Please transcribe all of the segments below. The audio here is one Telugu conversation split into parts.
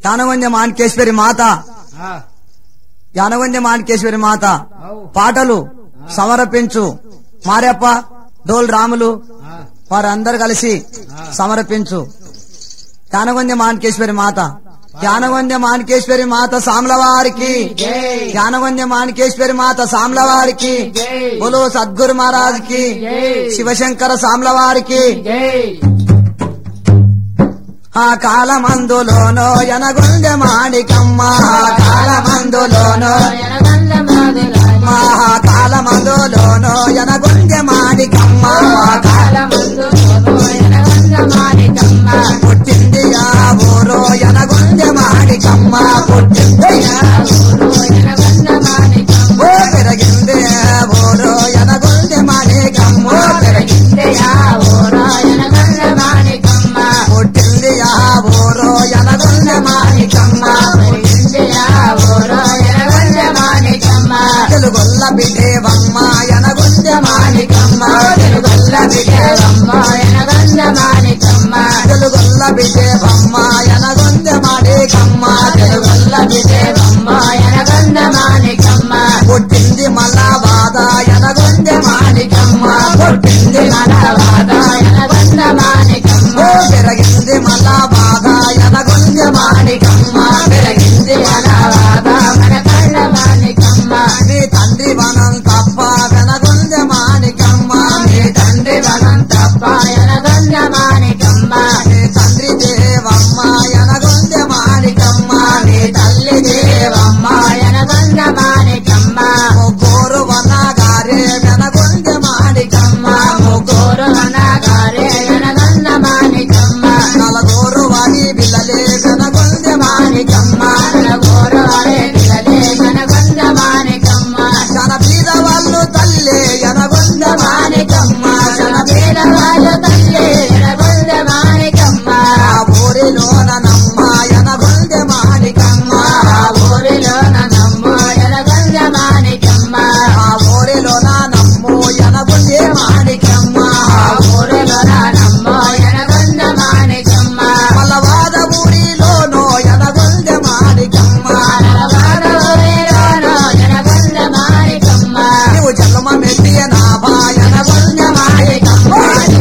యానగొంజ మాణికేశ్వరి మాత ఆ, యానగొంజ మాణికేశ్వరి మాత అవు. పాటలు సమర్పించు మారెప్ప డోల్ రాములు ఆ, వారందరు కలిసి సమర్పించు యానగొంజ మాణికేశ్వరి మాత యానగొంజ మాణికేశ్వరి మాత సామ్లవారికి జై. యానగొంజ మాణికేశ్వరి మాత సామ్లవారికి జై. బోలో సద్గురు మహారాజ్ కి జై. శివశంకర సామ్లవారికి జై ఆ కాలమందులోనో ఎనగొంజ మాణికమ్మ ఆ కాలమందులోనో మహాకాలమందులోనో ఎనగొంజ మాణికమ్మ ఆ కాల- పుట్టింది ఆ ఊరో ఎనగొంజ మాణికమ్మ పుట్టింది ఆ ఓ పెరిగింది ఆ ఊరో ఎనగొంజ మాణికమ్మ ఓ పెరిగింది పుట్టింది ఆ ఊరో ఎనగొంజ మాణికమ్మ తెలుగొల్ల బిడ్డేవమ్మ ఎనగొంజ మాణికమ్మ తెలుగొల్ల బిడ్డేవమ్మ తెలుగొల్ల బిడ్డేవమ్మ ఎనగొంజ మాణికమ్మ తెలుగొల్ల బిడ్డేవమ్మ పుట్టింది మళ్ళా బాధ ఎనగొంజ మాణికమ్మ పుట్టింది మళ్ళా బాధ ఓ పెరిగింది మళ్ళా బాధ ఎనగొంజ మాణికమ్మ పెరిగింది మళ్ళా బాధ నీ తండ్రి వనం తప్ప వెనగొంజ మాణికమ్మ నీ తండ్రి వనం తప్ప నీ తండ్రి దేవమ్మ ఎనగొంజ మాణికమ్మ నీ తల్లి దేవమ్మ ముగ్గురు వనగారే వెనగొంజ మాణికమ్మ ముగ్గురు నలుగురు వారి పిల్లలే వెనగొంజ మాణికమ్మ జన బీద వాళ్ళు తల్లి ఎనగొంజ మాణికమ్మ జన బీద వాళ్ళు ఆ ఊరిలోన నమ్మ ఎనగొంజ మాణికమ్మ ఆ ఊరిలోన నమ్ము ఎనగొంజ మాణికమ్మ మలవాద ఊరిలోనో ఎనగొంజ మాణికమ్మ నువ్వు జన్మ మెట్టియ నా బాయనగొంజ మాణికమ్మ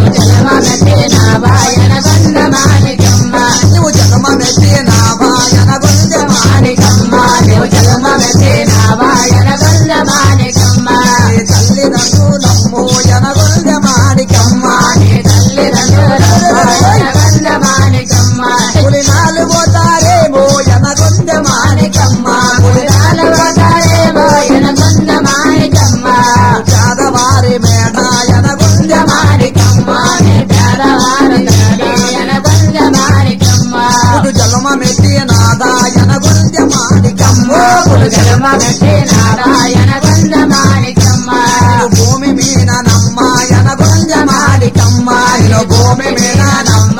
నువ్వు జన్మ మెట్టియ నా బాయనగొంజ మాణికమ్మ నీ తల్లిదండ్రులమ్ము ఎనగొంజ మాణికమ్మ పులి నాలుగో తారేమో ఎనగొంజ మాణికమ్మ పులి పేదవారి మేడ ఎనగొంజ మాణికమ్మ పుడు జన్మ మెట్టియ నాదా ఎనగొంజ మాణికమ్మ పుడు జన్మ నేను భూమి మీద నమ్మ ఎనగొంజ మాణికమ్మ నేను భూమి మీద నమ్మ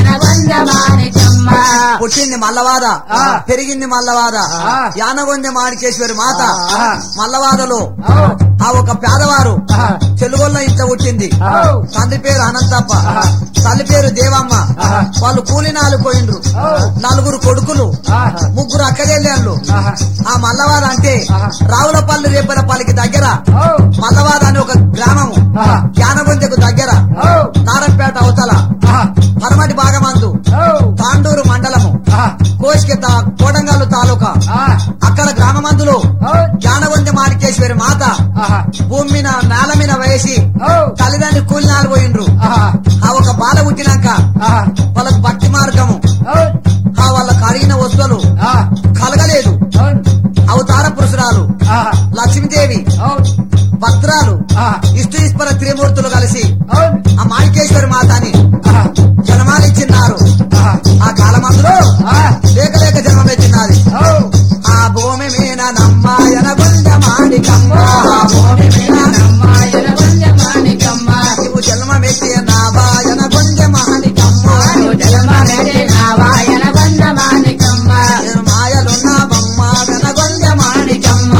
పుట్టింది మల్లవాద ఆ. పెరిగింది మల్లవాద ఆ. యానగొంజ మాణికేశ్వరి మాత ఆ. మల్లవాదలో ఆ ఒక పేదవారు ఆ. తెలుగులో ఇంత పుట్టింది ఆవ్. తండ్రి పేరు అనంతప్ప ఆహా. తల్లి పేరు దేవమ్మ ఆహా. వాళ్ళు కూలినాలు పోయిండ్రు ఆవ్. నలుగురు కొడుకులు ఆహా. ముగ్గురు అక్కజెళ్ళాళ్ళు ఆహా. ఆ మల్లవాద అంటే ఆహా. రావులపల్లి రేపలపల్లికి దగ్గర ఆవ్. మల్లవాద అని ఒక గ్రామము ఆహా. యానగొంజకు దగ్గర ఆవ్. నారంపేట అవతల ఆహా. పరమటి భాగమందు ఆవ్. తాండూరు మండలము ఆహా. కోసికి తా- కోడంగల్లు తాలూకా ఆహా. అక్కడ గ్రామమందులో ఆవ్. జానగొంజ మాణికేశ్వరి మాత ఆహా. భూమి మీద నేల మీద వేసి ఆవ్. తల్లిదండ్రి కూలినాలు పోయిండ్రు ఆహా. ఆ ఒక బాధ పుట్టినాక ఆహా. వాళ్ళకు భక్తి మార్గము ఆవ్. ఆ వాళ్ళకు అడిగిన వస్తువులు ఆహా. కలగలేదు ఆవ్. అవతార పురుషురాలు ఆహా. లక్ష్మీదేవి ఆవ్. భద్రాలు ఆహా. ఇష్ట ఈశ్వర త్రిమూర్తులు కలిసి ఆవ్. ఆ మాణికేశ్వరి మాతని ఆహా. జన్మాలిచ్చిన్నారు ఆహా. ఆ కాలమందులో ఆహా. లేక లేక జన్మమెత్తినది ఆవ్. ఆ భూమి మీద నమ్మాయన గుండ మాణికమ్మ ఆ భూమి మీద నువ్వు జన్మమెత్తి నా బాయన గుండ మాణికమ్మ నేను మాయలున్న బొమ్మ వెనగొండ మాణికమ్మ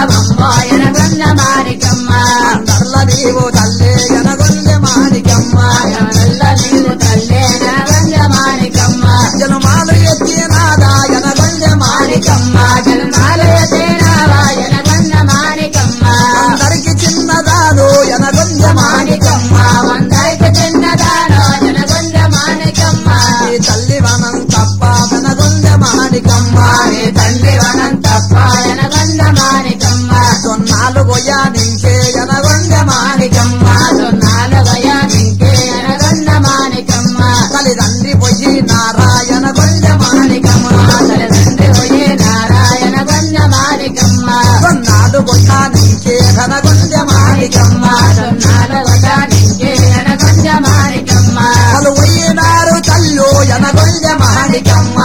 అందర్ల నీవు తల్లి ఎనగొండ మాణికమ్మ తల్లిదండ్రి పొయ్యి నారాయణ గొంజ మాణికమ్మ కొన్నాడు గొట్ట నీకే ధన గొంజ మాణికమ్మ పలు వయ్యినారు తల్లు ఎన గొంజ మాణికమ్మ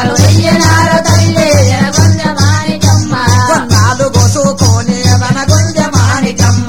కొన్నాడు గోసుకోని ఎన గొంజ మాణికమ్మ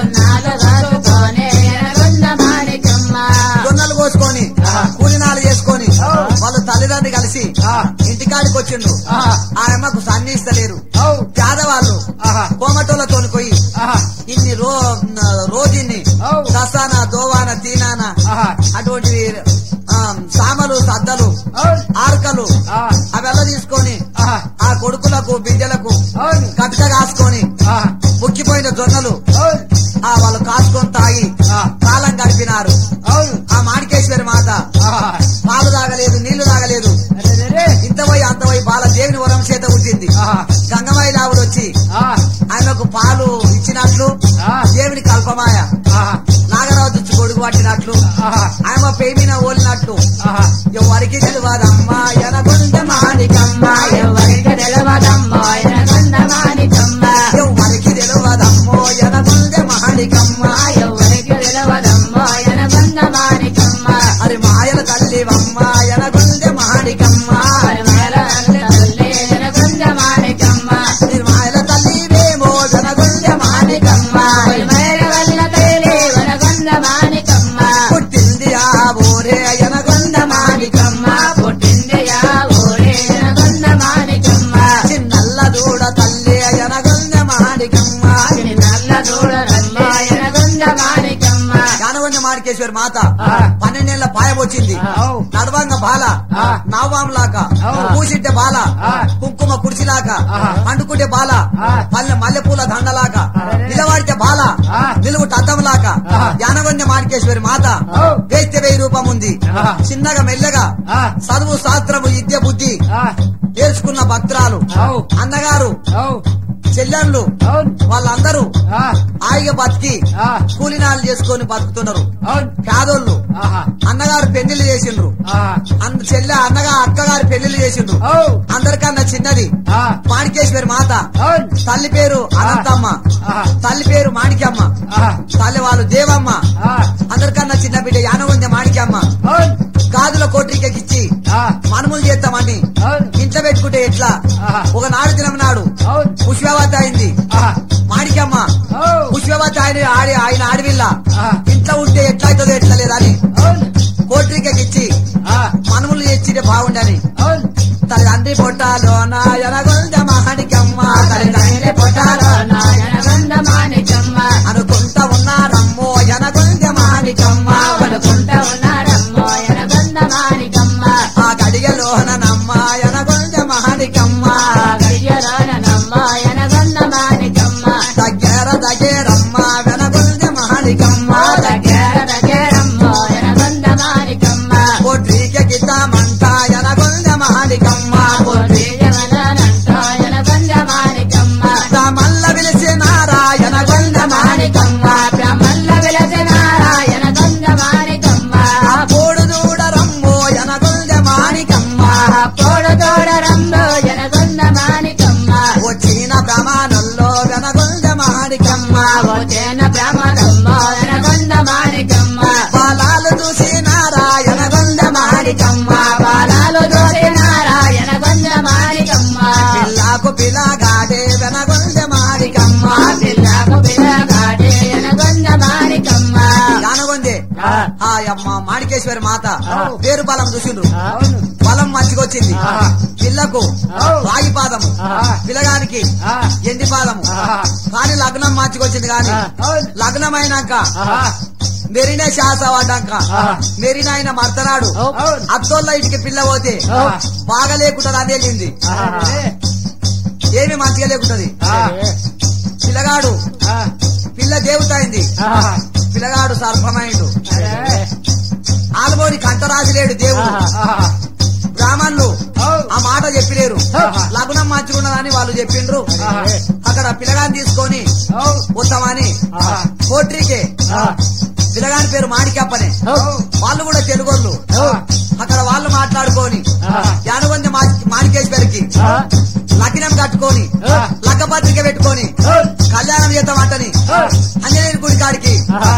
జొన్నలు కోసుకొని కూలినాలు చేసుకొని వాళ్ళు తల్లిదండ్రి కలిసి ఇంటికాడికి వచ్చిండు ఆ అమ్మకు సన్నిస్తలేరు పేదవాళ్ళు కోమటోళ్ళతో పోయి ఇన్ని రో రోజుని దసాన దోవాన తీనాన అటువంటి ఆ, సామలు సద్దలు ఆర్కలు అవెల్ల తీసుకొని ఆ కొడుకులకు బిడ్డలకు కట్ట కాసుకొని ముక్కిపోయిన జొన్నలు ఆ వాళ్ళు కాసుకొని తాగి కాలం గడిపినారు ఆ మాణికేశ్వరి మాత పాలు తాగలేదు నీళ్లు తాగలేదు ఇంత పోయి అంత పోయి బాల దేవుని వరం చేత పుట్టింది గంగమాయి లావుడు వచ్చి ఆయనకు పాలు ఇచ్చినట్లు దేవుని కల్పమాయ నాగరాజు వచ్చి కొడుకు పట్టినట్లు ఆయన పేమిన ఓలినట్లు ఎవరికి తెలియదమ్మా ఎనగొండ మాణికమ్మ ఎవరికి తెలియదమ్మో ఎనగొండ మాణికమ్మ అది మాయల తల్లివమ్మ ఎనగొండ మాణికమ్మ నిర్మాయల తల్లివేమో ఎనగొండ మాణికమ్మ పుట్టింది ఆ ఊరే ఎనగొండ మాణికమ్మ చిన్నల్ల దూడ తల్లి ఎనగొండ మాణికమ్మ గానగొండ మాణికేశ్వరి మాత పన్నెండేళ్ల పాయం వచ్చింది నడవంగ బాల నవ్వాంలాక పూసిట్టే బాల కుంకుమ కుడిసిలాక పండుకుంటే బాల పల్లె మల్లెపూల దండలాక నిలవాడితే బాల నిలువు టద్దంలాక యానగొండ మాణికేశ్వరి మాత వేస్తే వెయ్యి రూపం ఉంది చిన్నగా మెల్లగా చదువు శాస్త్రము విద్య బుద్ధి తెలుసుకున్న భక్తురాలు అన్నగారు చెల్లెళ్ళు వాళ్ళందరూ హాయిగా బతికి కూలినాలు చేసుకొని బతుకుతున్నారు పేదోళ్ళు అన్నగారు పెళ్లిళ్ళు చేసిండ్రు అన్న చెల్లె అన్నగా అక్కగారు పెళ్లిళ్ళు చేసిండ్రు అందరికన్నా చిన్నది మాణికేశ్వరి మాత తల్లి పేరు అనంతమ్మ తల్లి పేరు మాణిక్యమ్మ తల్లి వాళ్ళు దేవమ్మ అందరికన్నా చిన్న బిడ్డ యానగొండ మాణిక్యమ్మ గాజుల కోట్రికెక్కిచ్చి మనములు చేస్తామని ఇంట్లో పెట్టుకుంటే ఎట్లా ఒక నాడు దినం నాడు పుష్పవతి అయింది మాణిక్యమ్మ పుష్పవతి ఆయన ఆడి ఆయన ఆడవిల్ల ఇంట్లో ఉంటే ఎట్లా అవుతుందో ఎట్లా లేదని కోట్రికెక్కిచ్చి మనములు చేస్తే బాగుండని తల్లిదండ్రి పొట్టాలో నాయనగొండ మాణిక్యమ్మ తల్లిదండ్రి పొట్టాలో అనుకుంటా ఉన్నారమ్మో ఎనగొండ మాణికమ్మ ఆ గడియలోన నమ్మ ఎనగొండ మాణికమ్మ దగ్గర దగ్గరమ్మ వెనగొండ మాణికమ్మ కోట్రిక గిద్దమంట ఎనగొండ మాణికమ్మ మల్ల పిలిచి నారాయణగొండ మాణికమ్మ ఆ కోడు దూడరమ్మో ఎనగొండ మాణికమ్మ వచ్చిన ప్రమాణంలో వెనగొండ మాణికమ్మ బాలాలు చూసి నారాయణగొండ మాణికమ్మ పిల్లకు పిల్లగాడే వెనగొండ మాణికమ్మ యానగొందే ఆ అమ్మ మాణికేశ్వరి మాత పేరు బలం చూసిండ్రు బలం మంచిగొచ్చింది పిల్లకు రాగి పాదము పిల్లగానికి ఎండి పాదము కానీ లగ్నం మంచిగొచ్చింది కానీ లగ్నం అయినాక మెరిన శ్వాస పడ్డాక మెరిన ఆయన మర్తనాడు అత్తోళ్ళ ఇంటికి పిల్ల పోతే బాగా లేకుండా అని వెళ్ళింది ఏమి మంచిగా లేకుంటది పిల్లగాడు పిల్ల దేవతైంది పిల్లగాడు సర్పమైండు ఆల్బోని కంటరాజు లేడు దేవుడు బ్రాహ్మణులు ఆ మాట చెప్పిలేరు లగ్నం మంచుకున్నదని వాళ్ళు చెప్పిండ్రు అక్కడ పిల్లగాని తీసుకొని వస్తామని కోట్రీకే పిల్లగాని పేరు మాణిక్యప్పనే ఓ, వాళ్ళు కూడా తెలుగోళ్ళు ఓ, అక్కడ వాళ్ళు మాట్లాడుకొని ఆ, యానగొంది మాణికేశ్వరికి ఆ, లగ్నం కట్టుకొని ఆ, లగ్గ పత్రిక పెట్టుకొని ఓ, కళ్యాణం చేద్దామంటని ఓ, అంజనేయుని గుడి కాడికి ఆహా.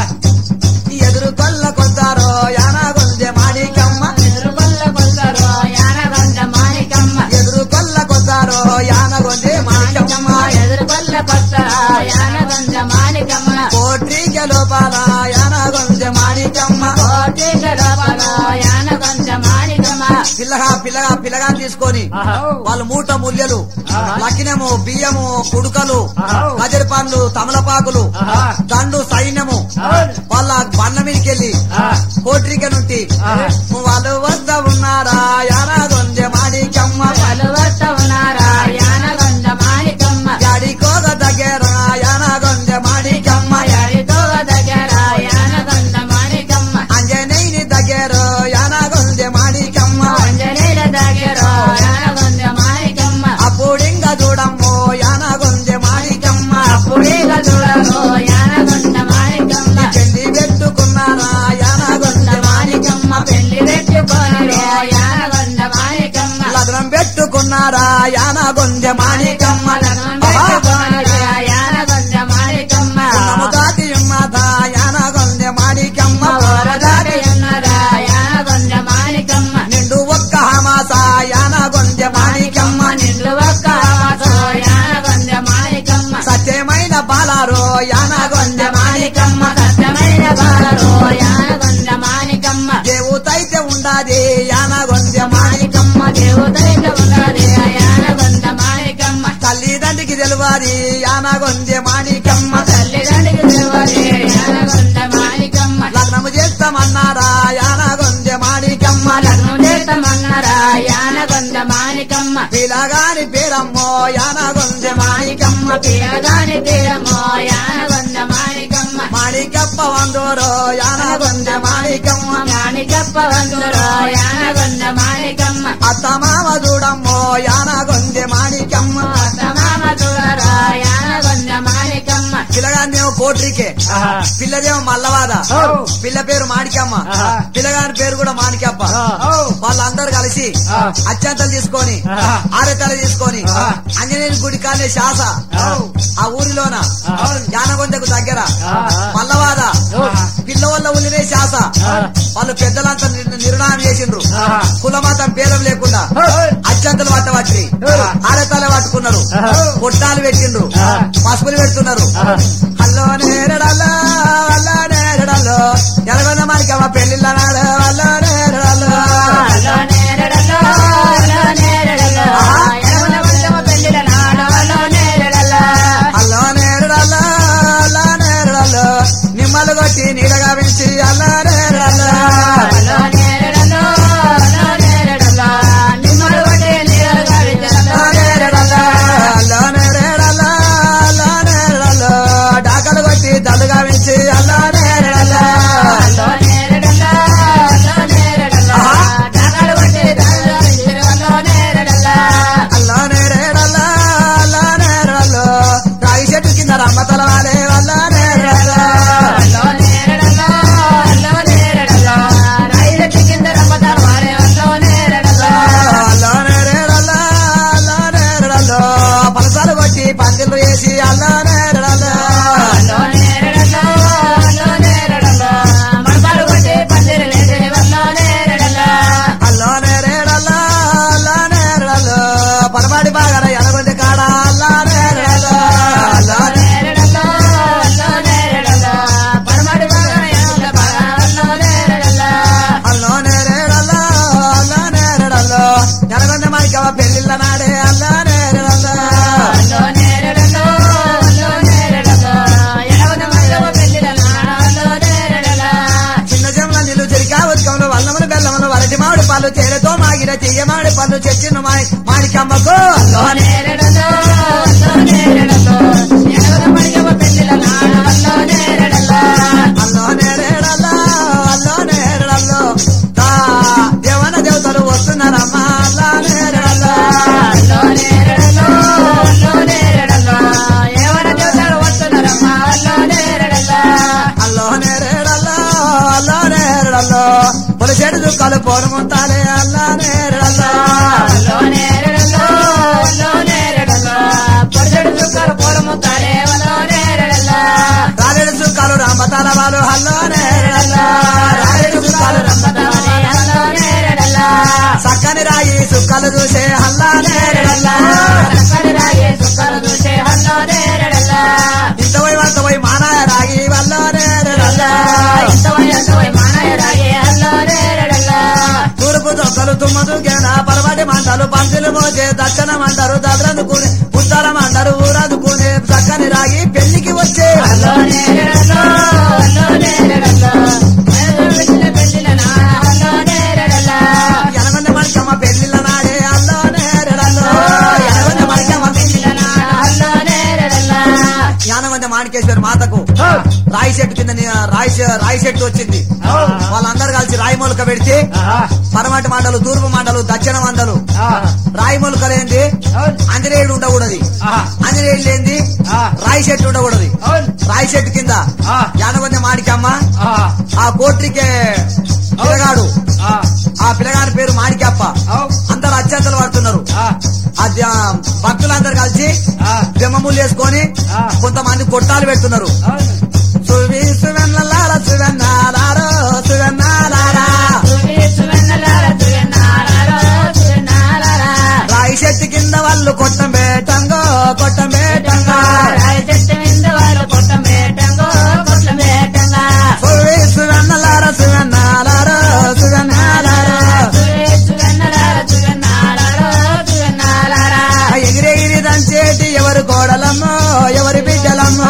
ఈ ఎదురు కొల్ల కొద్దారో యానగొంది మాణికమ్మ ఎదురుకొల్ల కొల్లారో యానగొండ మాణికమ్మ. ఎదురు కొల్ల కొద్దారో యానగొంది మాణికమ్మ ఎదురుకొల్ల కొల్లారో యానగొండ మాణికమ్మ. కోట్రిక లోపాల యానగొంది మాణికమ్మ కోటిక లోపల యానగొండ మాణికమ్మ. పిల్లగా పిల్లగా పిల్లగా తీసుకొని ఆహా. వాళ్ళు మూట ముల్యలు ఆహా. లకినము బియ్యము కుడుకలు ఆహా. గజరి పండ్లు తమలపాకులు ఆహా. దండు సైన్యము అవును. వాళ్ళ బండ్ల మీదకెళ్ళి ఆ, కోట్రిక నుండి ఆహా. వాళ్ళు వద్ద ఉన్నారా యానాగొంజె మాణికమ్మ పలువత ఉన్నారా యానగొండ మాణికమ్మ. గడికోగ దగ్గర యానాగొంజె మాణికమ్మ ఎడితో దగ్గర యానగొండ మాణికమ్మ. అంజనేయుని దగ్గర యానాగొంజె మాణికమ్మ అంజనేయుల దగ్గర యానగొండ మాణికమ్మ. అప్పుడింగ చూడమ్మో యానాగొంజె మాణికమ్మ అప్పుడేగ చూడలో యానగొండ మాణికమ్మ. పెళ్లి పెట్టుకున్నారా యానాగొంజె మాణికమ్మ పెళ్లి పెట్టుకోనలో యానగొండ మాణికమ్మ. లగ్నం పెట్టుకున్నారా యానాగొంజె మాణికమ్మ లగ్నం పెట్టుకోనలో యానగొండ మాణికమ్మ. ఉన్నము దాటి ఉన్నదా యానాగొంజె మాణికమ్మ వరదాటి ఉన్నదా యానగొండ మాణికమ్మ. నిండు ఒక్క హమాస యానాగొంజె మాణికమ్మ నిండు ఒక్క ఆవాసో యానగొండ మాణికమ్మ. సత్యమైన బాలారో యానాగొంజె మాణికమ్మ సత్యమైన బాలలో యానగొండ మాణికమ్మ. దేవుతైతే ఉండాది యానాగొంజె మాణికమ్మ దేవతైక ఉన్నది యానగొండ మాణికమ్మ. తల్లిదండ్రికి తెలువాది యానాగొంజె మాణికమ్మ తల్లిదండ్రికి తెలియదు యానగొండ మాణికమ్మ. లగ్నము చేస్తామన్నారా యానాగొంజె మాణికమ్మ లగ్నం చేస్తామన్నారా యానగొండ మాణికమ్మ. పిలగాని పేరమ్మో యానాగొంజె మాణికమ్మ పిలగాని తీరమో యానగొండ మాణికమ్మ. మాణికప్ప వందోరో యానాగొంజె మాణికమ్మ మాణికప్ప వందురో యానగొండ మాణికమ్మ. అత్తమామ చూడమ్మో యానాగొంజె మాణికమ్మ అత్తమామ చూడరా యానగొండ మాణికమ్మ. పిల్లగానేమో కోట్రికే ఆహా. పిల్లదేమో మల్లవాద ఓ. పిల్ల పేరు మాణికమ్మ ఆహా. పిల్లగాని పేరు కూడా మాణికప్ప ఓ. వాళ్ళందరూ కలిసి ఆ. అత్యంతలు తీసుకొని ఆహా. ఆరతలు తీసుకొని ఆహా. ఆంజనేయుని గుడి కానే శాస ఓ. ఆ ఊరిలోన ఆహా. యానగొందకు దగ్గర ఆహా. మల్లవాద ఓ. పిల్ల వల్ల ఉల్లినే శాస ఆహా. వాళ్ళు పెద్దలంతా నిర్- నిర్ణయం చేసిండ్రు ఆహా. కులమాతం భేదం లేకుండా ఓ. అత్యంతలు పట్టబట్టి ఆహా. ఆరతలే పట్టుకున్నారు ఆహా. పొట్టాలు పెట్టిండ్రు ఆహా. పసుపులు పెడుతున్నారు ఆహా. హల్లో నేరడల్లో హల్లో నేరడల్లో ఎనగొంద మనకమ్మ పెళ్లిళ్ళ నాడు హల్లో నేరడల్లో అల్లో నేరడలో, అల్లో నేరడలో, యమున వంశము పెళ్ళిల నాడు అల్లో నేరడలో. హల్లో నేరడల్లో హల్లో నేరడల్లో నిమ్మలు కొట్టి నీడగా పెంచి హల్లో నేరడల్లో అల్లో నేరడలో, అల్లో నేరడలో, నిమ్మలు కొట్టి నీడలు గావించి అల్లో నేరడలో. హల్లో నేరడల్లో హల్లో నేరడల్లో డాకలు కొట్టి దండుగా పెంచి హల్లో నేరడల్లో అల్లో నేరడలో, అల్లో నేరడలో, డాకాలు కొట్టి దారులు గావించి అల్లో నేరడలో. అల్లో నేరేడల్లో అల్లో నేరడల్లో రాగి చెట్టు కింద రమ్మతల వాలే వల్ల నేరడల్లో అల్లో నేరడలో, అల్లో నేరడలో, రైలు కింద రమ్మతారు వారే అల్లో నేరడలో. అల్లో నేరేడల్లో అల్లో నేరడల్లో పలసాలు కొట్టి పందిళ్ళు వేసి అల్లో నేరడల్లో అల్లో నేరడలో, అల్లో నేరడలో, మడపాలు కొట్టి పందిరి లేచి అల్లో నేరడలో. అల్లో నేరేడల్లో అల్లో నేరడల్లో పరమాడి బాగా ఎనగొంది కాడ అల్లో నేరడల్లో అల్లో అల్లో నేరడలో, అల్లో నేరడలో, పరమాడి బాగా ఎనగ బాగా అల్లో నేరడలో. అల్లో నేరేడల్లో అల్లో నేరడల్లో ఎనగొంది మనకమ్మ పెళ్లిళ్ళ నాడే అల్లో నేరడల్లో అల్లో నేరడలో, అల్లో నేరడలో, ఎనగొంద మైదవ పెళ్ళిల నాడ అల్లో నేరడలో. చిన్న చెమ్ల నీళ్ళు చెరికా ఉత్కంలో వల్లములు బెల్లములు వరటి మామిడి పళ్ళు తేనెతో మాగిన తీయ మామిడి పళ్ళు చెచ్చిన మాణికమ్మకు అల్లో నేరడలో, అల్లో నేరడలో, ఎనగొంద మైదవ పెళ్ళిల నాడ అల్లో నేరడలో. అల్లో నేరేడల్లో అల్లో నేరేడల్లో తా దేవన దేవతలు వస్తున్నారమ్మా అల్లో నేరేడల్లో అల్లో నేరడలో, అల్లో నేరడలో, ఎవర దేవతలు వస్తున్నారమ్మా అల్లో నేరడలో. అల్లో నేరేడల్లో పొలముంతాలే అల్లా నేరడల్లా వల్లో నేరడల్లో, వల్లో నేరడల్లో, పొడిసెడు చుక్కలు పొలముతారే వల్లో నేరడల్లో. రాలేడు సుఖాలు రామతాల వాళ్ళు హల్లో నేరడల్లా రాలేడు సుఖాలు రంపతవనే వల్లో నేరడల్లో. చక్కని రాయి సుక్కలు చూసే హల్లా నేరడల్లా చక్కని రాయి చుక్కలు చూసే వల్లో నేరడల్లో. ఇంత పోయి వంత పోయి మానాయ రాగి వల్లో నేరడల్లా ఇంతవై అంతవై మానయ రాయి వల్లో నేరడల్లో. తూర్పు దొక్కలు తుమ్మదు గేన పరమటి మంటలు పంతులు మోసే దక్షిణం అంటారు దద్రందుకుని ఉత్తరం అంటారు ఊరందుకుని చక్కని రాగి పెళ్లికి వచ్చే వల్లో నేరడల్లో, వల్లో నేరడల్లో, పెళ్ళిల పెళ్ళిల నాడ వల్లో నేరడల్లో. ఎనగొండ మనిషమ్మ పెళ్లిళ్ళ నాడే అల్లో నేరడల్లో ఎనగొండ మనిషమ్మ పెళ్ళిల నాడ వల్లో నేరడల్లో. యానగొండ మాణికేశ్వరి మాతకు రాయి చెట్టు కింద ని- రాయి చె- రాయి చెట్టు వచ్చింది వాళ్ళందరూ కలిసి రాయి మొలక పెడితే పరమటి మండలు తూర్పు మండలు దక్షిణ మండలు రాయి మొలకలేంది అంజనేయుడు ఉండకూడదు అంజనేయుడు లేంది రాయి చెట్టు ఉండకూడదు రాయి చెట్టు కింద యానగొండ మాణికమ్మ ఆ కోట్రికే పిల్లగాడు ఆ పిల్లగాడి పేరు మాణికప్ప అందరు అత్యంతలు పడుతున్నారు ఆ ద- భక్తులందరూ కలిసి బ్రహ్మములు వేసుకొని కొంతమంది కొట్టాలు పెడుతున్నారు సువి సువెన్నలార సువెన్నాలారో సువెన్నాలారా సువెన్నలార, సువెన్నాలారో, సువెన్నాలారా. రాయి చెట్టు కింద వాళ్ళు కొట్టం బేటంగో కొట్టం బేటంగా రాయి చెట్టు మీద వాళ్ళు కొట్టం వేటంగో, కొట్టం వేటంగా. సువి సువెన్నలార సువెన్నాలారో సువెన్నాలారా సువే, సువెన్నలార, సువెన్నాలారో, సువెన్నాలారా. ఎగిరే ఎగిరి దంచేటి ఎవరు కోడలమ్మో ఎవరి బిడ్డలమ్మో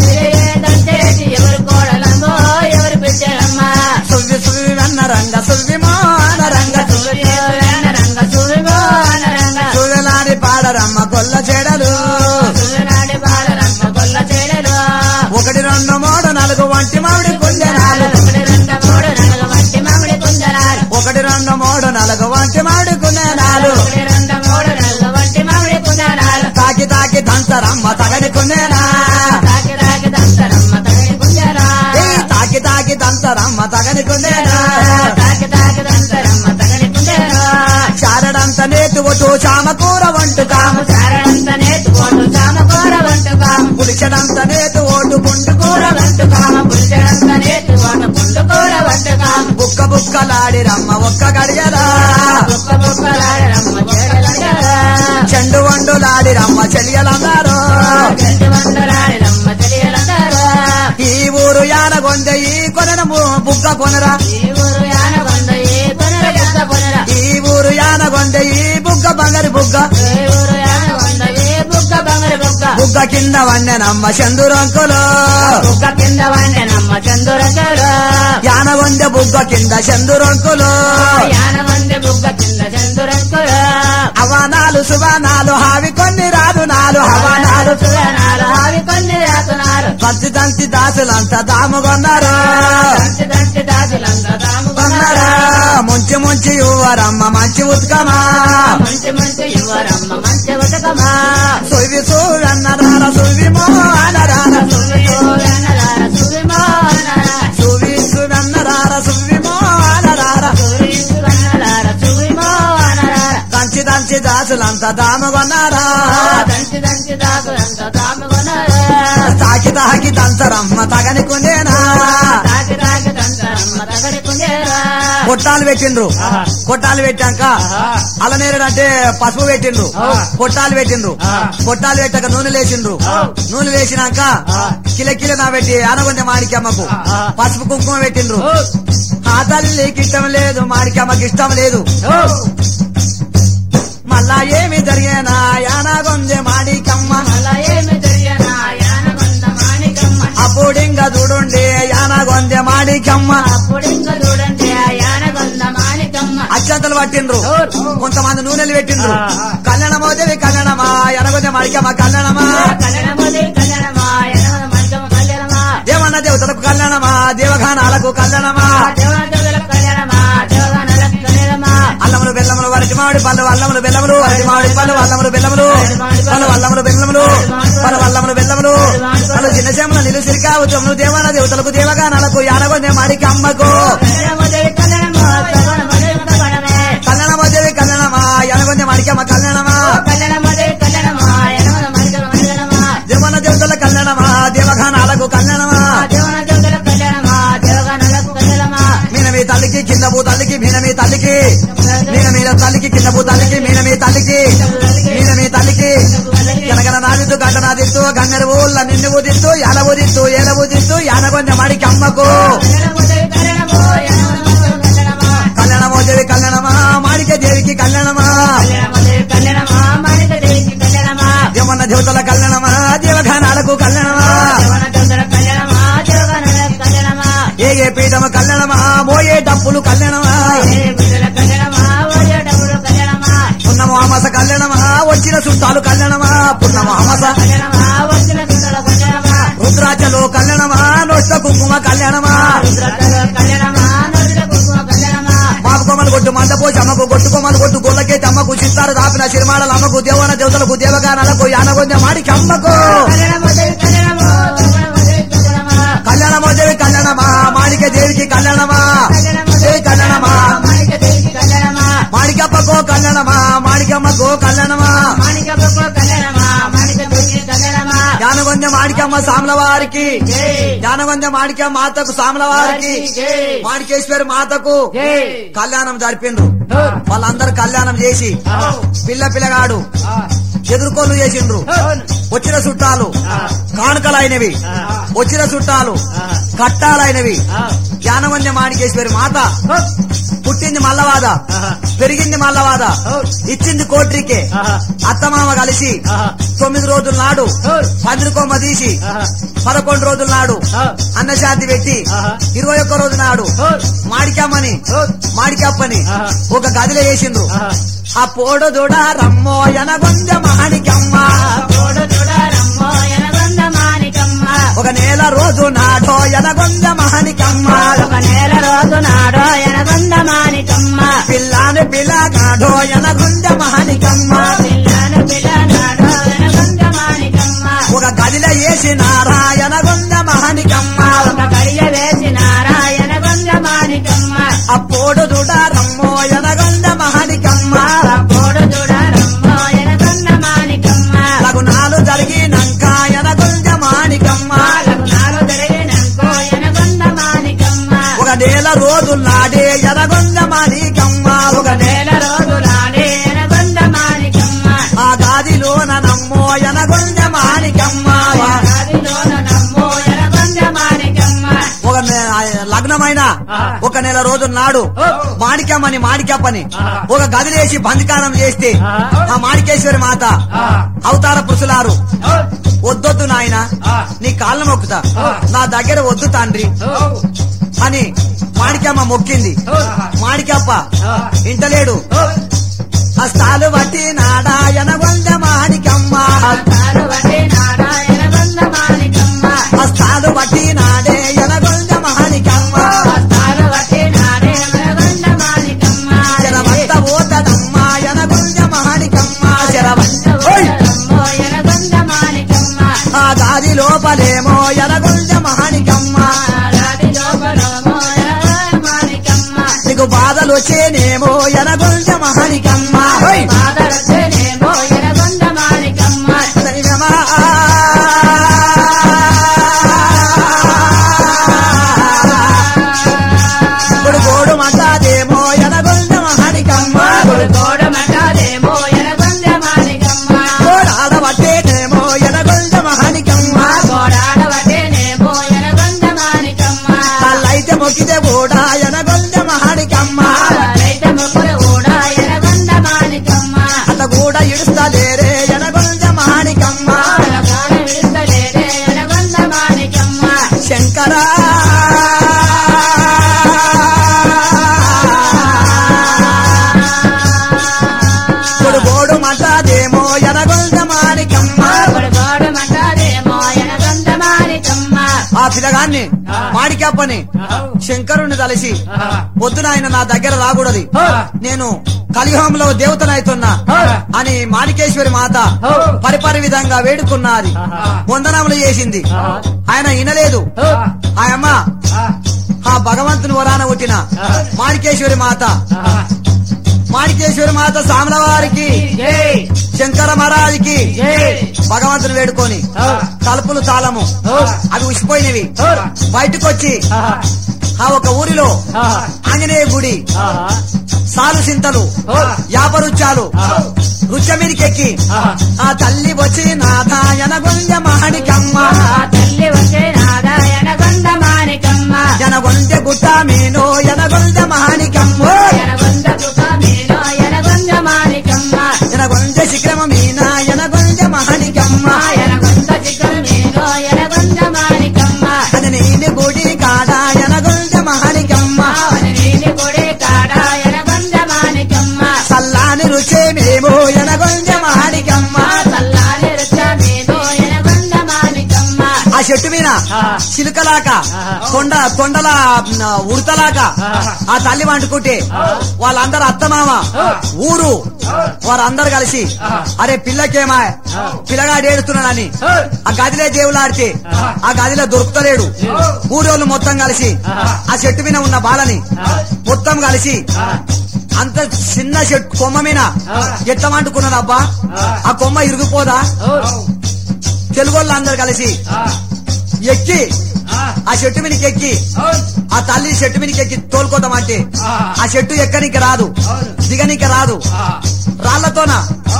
ఏదంటేటి ఎవరు కోడలమ్మో, ఎవరు బిడ్డలమ్మా. సువ్వి సువ్వి వెన్న రంగ సువ్వి మోన రంగ సువే, సువెన్నరంగ, సువిగో అనరంగ. సువెలాని పాడరమ్మ కొల్ల చెడలు సువెనాడి బాలరమ్మ గొల్ల చెడెలు. ఒకటి రెండు మూడు నాలుగు వంటి మామిడి కుంజనాలు ఒకటి రెండు మూడు నలుగు మట్టి మామిడి కుంజరాలు. ఒకటి రెండు మూడు నాలుగు వంటి మామిడి కుంజనాలు ఒకటి రెండు మూడు నలుగు మట్టి మామిడి కుంజరాలు. తాకి తాకి దంతరమ్మ తగని కుంజనా తాకి తాకి దంతరమ్మ తగని కుంజరా. తాకి తాకి దంతరమ్మ తగని కుంజనా తాకి తాకి దంతరమ్మ తగని కుంజరా. చారడంత నేతు ఒటు చామకూర వంటు కాము చారణంత నేతుకోడు చామకూర వంటుకాము. పులిచడంత నేతు ఓటు పుండు కూర కూర వంటుకాము. పులిచెడంత నేతుకోడు పుండుకూర వంటుకాము. బుక్క బుక్కలాడి రమ్మ ఒక్క గడియలా బుక్క బుక్కలాడరమ్మ చెడలడరా. చెండు వండులాడి రమ్మ చెలియలందరూ గంటి వందలాడరమ్మ తెలియలందరూ. ఈ ఊరు యానగొందె ఈ కొనను బుగ్గ కొనరా ఈ ఊరు యానగొండ ఈ కొనర బుక్క కొనర. ఈ ఊరు యానగొందె ఈ బుగ్గ బంగారి బుగ్గ ఈ ఊరు యానగొండ ఈ బుక్క బంగారు బుక్క. బుగ్గ కింద వన్నెనమ్మ చందురంకులు బుక్క కింద వండెనమ్మ చందురకరు. యానగొందె బుగ్గ కింద చందురంకులు యానగొండ బుక్క కింద చందురకరు. అవనాలు సువనాలు హావి కొన్ని రాదు నాలు హవనాలు సురనాలు హావి కొన్ని రాతున్నారు. పత్తి తంతి దాసులంతా దాముగొన్నారు దంచి దంచి దాసులంతా కొన్నారా దాముకున్నారు. ముంచి ముంచి యువరమ్మ మంచి ఉత్కమా మంచి మంచి యువరమ్మ మంచి ఉతకమా. సువి సూరన్నరాల సువి మోనరాల సువియో వెన్నలార సువిమోనరా. సువి సువన్నరాల సువి మోనరాల సురీసు వెన్నలార సువిమోనరా. దంచి దంచి దాసులంతా దాముగొన్నారా దంచి దంచి దాసులంతా దాముకున్నారు. తాకి తాకి దంతరమ్మ తగని కుందేనా తాకి తాకి దంతరమ్మ తగడుకుండేరా. కొట్టాలు పెట్టిండ్రు కొట్టాలు పెట్టాక అలనేరుడు అంటే పసుపు పెట్టిండ్రు కొట్టాలు పెట్టిండ్రు కొట్టాలు పెట్టాక నూనె లేచిండ్రు నూనె లేచినాక కిల కిల నా పెట్టి అనగొండ మాణిక్యమ్మకు పసుపు కుంకుమ పెట్టిండ్రు ఆ తల్లికి ఇష్టం లేదు మాణిక్యమ్మకి ఇష్టం లేదు మళ్ళా ఏమి జరిగేనా యానగొంజె మాణికమ్మ అలా ఏమి తెలియనా యానగొండ మాణికమ్మ. అప్పుడింగ చూడుండి యానగొంజె మాణికమ్మ అప్పుడు ఇంకా చూడండి ఆ యానగొండ మాణికమ్మ. అత్యంతలు పట్టిండ్రు కొంతమంది నూనెలు పెట్టిండ్రు కళ్యాణమోదేవి కళ్యాణమా ఎనగొంజె మాణికమ్మ కళ్యాణమా కళ్యాణమోది కళ్యాణమా యానగొండ మాణికమ్మ కళ్యాణమా. దేవన్న దేవతలకు కళ్యాణమా దేవగానాలకు కళ్యాణమా దేవదేవులకు కళ్యాణమా దేవగానాలకు కళ్యాణమా. అల్లములు బెల్లములు వరటి మామిడి పళ్ళు అల్లములు బెల్లములు వరటి మామిడి పళ్ళు అల్లములు బెల్లములు పలు అల్లములు బెల్లములు పలు అల్లములు బెల్లములు పలు చిన్న చెమ్మల నిలు సిరికావు తమ్ముడు దేవన దేవతలకు దేవగానాలకు యానగొంజె మాడికి అమ్మకు కళ్యాణమోది కళ్యాణమా దేవగానాలకు మీన మీద తల్లికి కింద పూ తల్లికి మీన మీ తల్లికి మీన మీ తల్లికి కనకన నాదిత్తు గంట నాదిత్తు గంగర ఊళ్ళ నిన్ను ఊదిత్తు ఎల ఊదిత్తు ఏల ఊదిత్తు యానగొంజ మడికి అమ్మకు కళ్యాణమో దేవి కళ్యాణమా మాడిక దేవికి కళ్యాణమా దేవన్న దేవతల కళ్యాణమా దేవఘానాలకు కళ్యాణమా ఏ ఏ పీఠమ కళ్యాణమా మోయే డప్పులు కళ్యాణమా పున్నమ అమాస కళ్యాణమా వచ్చిన చుట్టాలు కళ్యాణమా పున్నమ అమాస రుద్రాచలో కళ్యాణమా నొష్ట కుంకుమ కళ్యాణమా మాకు కొమ్మలు కొట్టు మందపోసి అమ్మకు కొట్టు కొమ్మలు కొట్టు గొల్లకేటి అమ్మకు చిత్తారు దాపిన చిరుమాడల అమ్మకు దేవన దేవతలకు దేవగానాలకు యానగొంజ మాడికి అమ్మకు కళ్యాణమో దేవి కళ్యాణమా మాడిక దేవికి కళ్యాణమా దేవి కళ్యాణమా మాడికప్పకో కళ్యాణమా మాడికమ్మకో కళ్యాణమా యానగొంజ మాడికమ్మ సాముల వారికి యానగొంజ మాడికమ్మ మాతకు సాముల వారికి మాడికేశ్వరి మాతకు కళ్యాణం జరిపిండ్రు వాళ్ళందరూ కళ్యాణం చేసి పిల్ల పిల్లగాడు ఎదుర్కోలు చేసిండ్రు వచ్చిన చుట్టాలు కానుకలైనవి వచ్చిన చుట్టాలు కట్టాలైనవి యానగొంజ మాడికేశ్వరి మాత పుట్టింది మల్లవాద పెరిగింది మల్లవాద ఇచ్చింది కోట్రికే అత్తమామ కలిసి తొమ్మిది రోజుల నాడు పందిరి కొమ్మ తీసి పదకొండు రోజుల నాడు అన్నశాంతి పెట్టి ఇరవై ఒక్క రోజు నాడు మాడికమ్మని మాడికప్పని ఒక గదిలో వేసిండ్రు ఆ పోడు దూడ రమ్మో ఎనగొంజ మాణికమ్మ ఒక నెల రోజు నాడో ఎనగొంజ మాణికమ్మ ఒక నెల రోజు నాడో ఎనగొంద మానికమ్మ పిల్లాని పిల్లగాడో ఎనగొంజ మాణికమ్మ పిల్లను పిల్ల నాడో ఎనగొంద మానికమ్మ ఒక గదిలో వేసినారా ఎనగొంజ మాణికమ్మ ఒక గడియ వేసినారా ఎనగొంద మానికమ్మ ఆ పోడు దూడ రమ్మో ఎనగొంజ మాణికమ్మ పోడు చూడరమ్మో ఎనగొంద మానికమ్మ లగునాలు జరిగినాక ఎనగొంజ మాణికమ్మ లగ్నాలు జరిగినంకో ఎనగొంద మానికమ్మ ఒక నెల రోజులు నాడే ఎనగొంజ మాణికమ్మ ఒక నెల నెల రోజు నాడే ఎనగొంద మానికమ్మ ఆ గాదిలోన నమ్మో ఎనగొంజ మాణికమ్మ గాదిలోన నమ్మో ఎనగొంద మానికమ్మ ఒక నె- లగ్నమైన ఒక నెల రోజుల నాడు మాణిక్యమని మాణిక్యప్పని ఒక గదిలేసి బంధికారం చేస్తే ఆ మాణికేశ్వరి మాత అవతార పురుషులారు వద్దొద్దు నాయన నీ కాళ్ళ మొక్కుతా నా దగ్గర వద్దు తండ్రి అని మాణిక్యమ్మ మొక్కింది మాణికప్ప ఇంటలేడు హస్తాలు బట్టి నాడాయన వంద మాణికమ్మ తాను వడ్డే నాడా ఎనగొంద మానికమ్మ హస్తాలు బట్టి నాడే ఎనగొంద మాణికమ్మ తాను వడ్డే నాడే ఎనగొంద మానికమ్మ శరవంత ఓతడమ్మ ఎనగొంద మాణికమ్మ శరవంత ఓయ్! రమ్మో ఎనగొంద మానికమ్మ ఆ గాది లోపలేమో ఎనగొంద మాణికమ్మ రాడి లోపలమో ఎనగొంద మానికమ్మ నీకు బాధలు వచ్చేనేమో ఎనగొంద మాణికమ్మ ఓయ్! బాదరసేనేమో ఎనగొంద మానికమ్మ దైవమా. ఇప్పుడు గోడు మంటాదేమో ఎనగొంద మాణికమ్మ గోడ మటాదేమో ఎనగొంద మానికమ్మ గోడాడబట్టేనేమో ఎనగొంద మాణికమ్మ గోడాడవటేనేమో ఎనగొంద మానికమ్మ తల్లైతే మొక్కితే కూడా ఎనగొంద మాణికమ్మ రైత మొక్కులు కూడా ఎనగొంద మానికమ్మ అట్లా కూడా ఇడుస్తలేరే ఎనగొంద మాణికమ్మ గోడ విడుస్తలేదే ఎనగొంద మానికమ్మ శంకరా ఇప్పుడు గోడు మంటాదేమో ఎనగొంద మాణికమ్మ గోడ మటాదేమో ఎనగొంద మానికమ్మ ఆ పిల్లగాన్ని మాడికప్పని శంకరుణ్ణి తలసి పొద్దున ఆయన నా దగ్గర రాకూడదు నేను కలిహోంలో దేవతనైతున్నా అని మాణికేశ్వరి మాత పరిపరి విధంగా వేడుకున్నది వందనములు చేసింది ఆయన వినలేదు ఆయమ్మ ఆ భగవంతుని వరాన పుట్టిన మాణికేశ్వరి మాత మాణికేశ్వరి మాత సామల వారికి శంకర మహారాజుకి భగవంతుని వేడుకొని తలుపులు తాళము అవి ఉసిపోయినవి బయటకు వచ్చి ఆ ఒక ఊరిలో ఆంజనేయ గుడి సాలు సింతలు యాపరుచాలు రుచమిరికెక్కి ఆ తల్లి వచ్చి నాదాయన గొంజ మహణికమ్మ తల్లి వచ్చే నారాయణ గొంద మాణికమ్మ ఎనగొంజ గుట్ట మీనో ఎనగొంజ మహణికమ్మ ఎనగొంద కృప మీనో ఎనగొంద మాణికమ్మ ఎనగొంజ శిఖరమ మీనా ఎనగొంజ మహణికమ్మ ఎనగొంద చిక్కల మీనో ఎనగొంద మాణికమ్మ అది నేను గుడి కాడ ఎనగొంజ మహణికమ్మ ఆవని నీలి కొడే కాడ ఎనగొంద మాణికమ్మ సల్లాని రుచే మేము ఎనగొంజ మహణికమ్మ చల్లాని రుచ మీనో ఎనగొంద మాణికమ్మ ఆ చెట్టు మీద చిలుకలాక తొండ తొండల న, ఉడతలాక ఆ తల్లి వండుకుంటే వాళ్ళందరూ అత్తమామ ఊరు వారందరు కలిసి అరే పిల్లకేమా పిల్లగాడు ఏడుతున్నాడని ఆ గదిలే దేవులాడితే ఆ గదిలో దొరుకుతలేడు ఊరోళ్ళు మొత్తం కలిసి ఆ చెట్టు మీద ఉన్న బాలని మొత్తం కలిసి అంత చిన్న చెట్టు కొమ్మ మీద ఎట్లా వండుకున్నాడు అబ్బా ఆ కొమ్మ ఇరిగిపోదా తెలుగు అందరు కలిసి ఎక్కి ఆ చెట్టు మీదకి ఎక్కి ఆ తల్లి చెట్టు మీదకి ఎక్కి తోలుకోదామంటే ఆ చెట్టు ఎక్కనికి రాదు దిగనికి రాదు రాళ్లతోన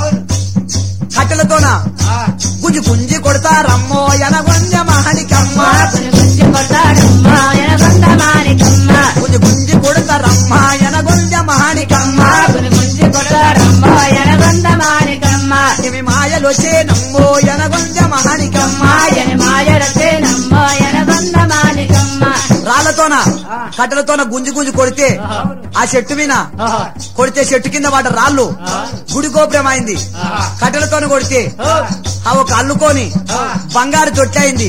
కట్టెలతోన గుంజి గుంజి కొడతారమ్మో ఎనగొంజ మహనికమ్మ గుంజి కొడతాడమ్మ ఎనగొంద మాణికమ్మ గుంజి గుంజి కొడతారమ్మ ఎనగొంజ మహనికమ్మ గుంజి కొడతాడమ్మ ఎనగొంద మాణికమ్మ ఇవి మాయలు వచ్చే నమ్మో ఎనగొంజ మహనికమ్మ మాయని మాయరతే నమ్మ ఎనగొంద మాణికమ్మ రాళ్లతోన కట్టెలతోన గుంజి గుంజి కొడితే ఆ చెట్టు మీద కొడితే చెట్టు కింద వాట రాళ్ళు గుడి గోపురం అయింది కట్టెలతోన కొడితే ఆ ఒక అల్లుకొని బంగారు తొట్టయింది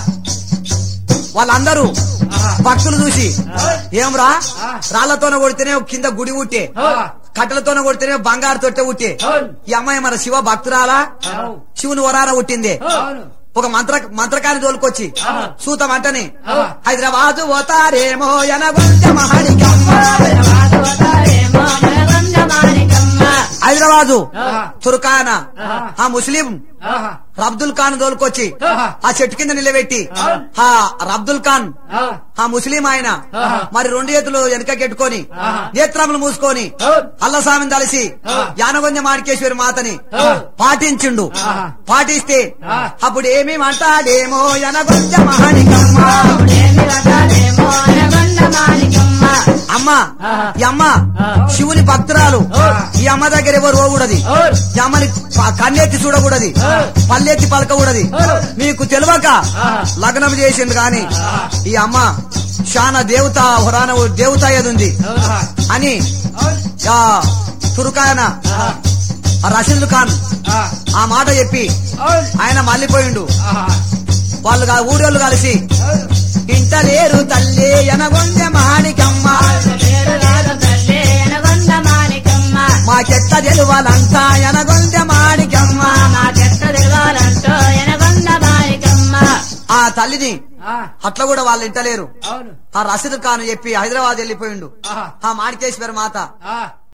వాళ్ళందరూ భక్తులు చూసి ఏమ్రా రాళ్లతోన కొడితేనే కింద గుడి ఉట్టే కట్టెలతోన కొడితేనే బంగారు తొట్టె ఉట్టే ఈ అమ్మాయి మన శివ భక్తురాలా శివుని వరాన ఉట్టిందే ఒక మంత్ర మంత్రకాన్ని తోలుకొచ్చి సూతం అంటని హైదరాబాదు పోతారేమో ఎనగొంజ మహనికమ్మ వాదవతారేమో ఎనగొంద మాణికమ్మ హైదరాబాదు తుర్కాన ఆ ముస్లిం అబ్దుల్ ఖాన్ తోలుకొచ్చి ఆ చెట్టు కింద నిలబెట్టి ఆ అబ్దుల్ ఖాన్ ఆ ముస్లిం ఆయన మరి రెండు చేతులు వెనకకెట్టుకొని నేత్రములు మూసుకొని అల్లస్వామిని తలిసి యానగొంజ మాణికేశ్వరి మాతని పాటించిండు పాటిస్తే అప్పుడు ఏమి మాట్లాడేమో ఎనగొంజ మహానికమ్మ ఏమి వతారేమో ఎనగొంద మాణికమ్మ అమ్మ ఈ అమ్మ శివుని భక్తురాలు ఈ అమ్మ దగ్గర ఎవరు పోకూడదు ఈ అమ్మని ప- కన్నెత్తి చూడకూడదు పల్లెత్తి పలకకూడదు మీకు తెలియక లగ్నం చేసింది గాని ఈ అమ్మ చాలా దేవత హురాన దేవత ఏదుంది అని ఆ తురుకాయన ఆ రషీద్ ఖాన్ ఆ మాట చెప్పి ఆయన మళ్ళీపోయిండు వాళ్ళు గా- ఊరోళ్ళు కలిసి ఇంట లేరు తల్లి ఎనగొంజ మాణికమ్మ లేరు రాదు తల్లి ఎనగొంద మాణికమ్మ మాకెట్ట తెలువాలంతా ఎనగొంజ మాణికమ్మ మాకెట్ట తెలవాలంటో ఎనగొంద మాణికమ్మ ఆ తల్లిని అట్లా కూడా వాళ్ళు ఇంటలేరు అవును ఆ రషీద్ ఖాన్ చెప్పి హైదరాబాద్ వెళ్ళిపోయిండు ఆహా. ఆ మాణికేశ్వర మాత ఆ